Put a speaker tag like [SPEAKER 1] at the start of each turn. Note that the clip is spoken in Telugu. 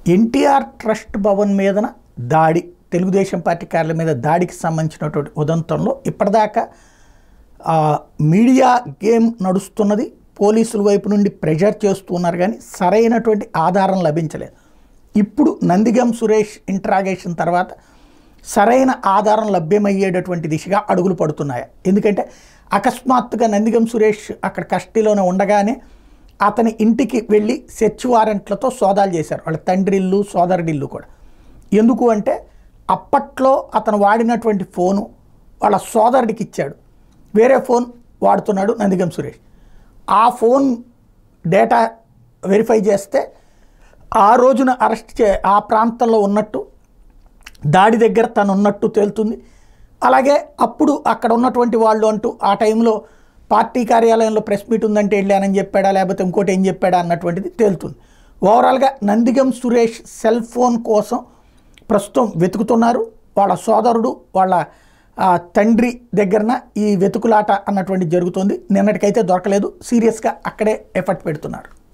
[SPEAKER 1] ఎన్టీఆర్ ట్రస్ట్ భవన్ మీదన దాడి తెలుగుదేశం పార్టీ కార్యాలయం మీద దాడికి సంబంధించినటువంటి ఉదంతంలో ఇప్పటిదాకా ఆ, మీడియా గేమ్ నడుస్తున్నది పోలీసుల వైపు నుండి ప్రెషర్ చేస్తున్నారు కానీ సరైనటువంటి ఆధారం లభించలేదు ఇప్పుడు నందిగం సురేష్ ఇంట్రాగేషన్ తర్వాత సరైన ఆధారం లభ్యమయ్యేటటువంటి దిశగా అడుగులు పడుతున్నాయి ఎందుకంటే అకస్మాత్తుగా నందిగం సురేష్ అక్కడ కస్టడీలోనే ఉండగానే అతని ఇంటికి వెళ్ళి సెర్చ్ వారెంట్లతో సోదాలు చేశారు వాళ్ళ తండ్రి ఇల్లు సోదరుడి ఇల్లు కూడా ఎందుకు అంటే అప్పట్లో అతను వాడినటువంటి ఫోను వాళ్ళ సోదరుడికి ఇచ్చాడు వేరే ఫోన్ వాడుతున్నాడు నందిగం సురేష్ ఆ ఫోన్ డేటా వెరిఫై చేస్తే ఆ రోజున అరెస్ట్ చే ఆ ప్రాంతంలో ఉన్నట్టు దాడి దగ్గర తను ఉన్నట్టు తేలుతుంది అలాగే అప్పుడు అక్కడ ఉన్నటువంటి వాళ్ళు అంటూ ఆ టైంలో పార్టీ కార్యాలయంలో ప్రెస్ మీట్ ఉందంటే వెళ్ళానని చెప్పాడా లేకపోతే ఇంకోటి ఏం చెప్పాడా అన్నటువంటిది తేలుతుంది ఓవరాల్గా నందిగం సురేష్ సెల్ ఫోన్ కోసం ప్రస్తుతం వెతుకుతున్నారు వాళ్ళ సోదరుడు వాళ్ళ ఆ, తండ్రి దగ్గరన ఈ వెతుకులాట అన్నటువంటి జరుగుతుంది నిన్నటికైతే దొరకలేదు సీరియస్గా అక్కడే ఎఫర్ట్ పెడుతున్నారు